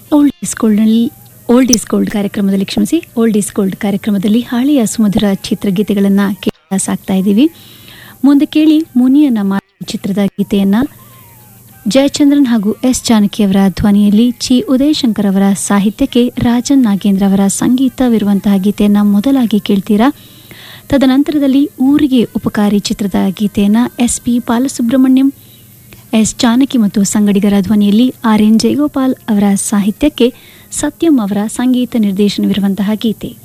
old is ಗೋಲ್ಡ್ನಲ್ಲಿ old is gold ಕಾರ್ಯಕ್ರಮದಲ್ಲಿ ಕ್ಷಮಿಸಿ ಓಲ್ಡ್ ಈಸ್ ಗೋಲ್ಡ್ ಕಾರ್ಯಕ್ರಮದಲ್ಲಿ ಹಳೆಯ ಸುಮಧುರ ಚಿತ್ರಗೀತೆಗಳನ್ನು ಕೇಳ ಸಾಕ್ತಾ ಇದ್ದೀವಿ ಮುಂದೆ ಕೇಳಿ ಮುನಿಯನ ಮಾತು ಚಿತ್ರದ ಗೀತೆಯನ್ನ ಜಯಚಂದ್ರನ್ ಹಾಗೂ ಎಸ್ ಜಾನಕಿಯವರ ಧ್ವನಿಯಲ್ಲಿ ಚಿ ಉದಯಶಂಕರ್ ಅವರ ಸಾಹಿತ್ಯಕ್ಕೆ ರಾಜನ್ ನಾಗೇಂದ್ರ ಅವರ ಸಂಗೀತವಿರುವಂತಹ ಗೀತೆಯನ್ನ ಮೊದಲಾಗಿ ಕೇಳ್ತೀರಾ ತದನಂತರದಲ್ಲಿ ಊರಿಗೆ ಉಪಕಾರಿ ಚಿತ್ರದ ಗೀತೆಯನ್ನ S P Balasubrahmanyam S Janaki ಮತ್ತು ಸಂಗಡಿಗರ ಧ್ವನಿಯಲ್ಲಿ ಆರ್ ಎನ್ ಜಯಗೋಪಾಲ್ ಅವರ ಸಾಹಿತ್ಯಕ್ಕೆ ಸತ್ಯಂ ಅವರ ಸಂಗೀತ ನಿರ್ದೇಶನವಿರುವಂತಹ ಗೀತೆ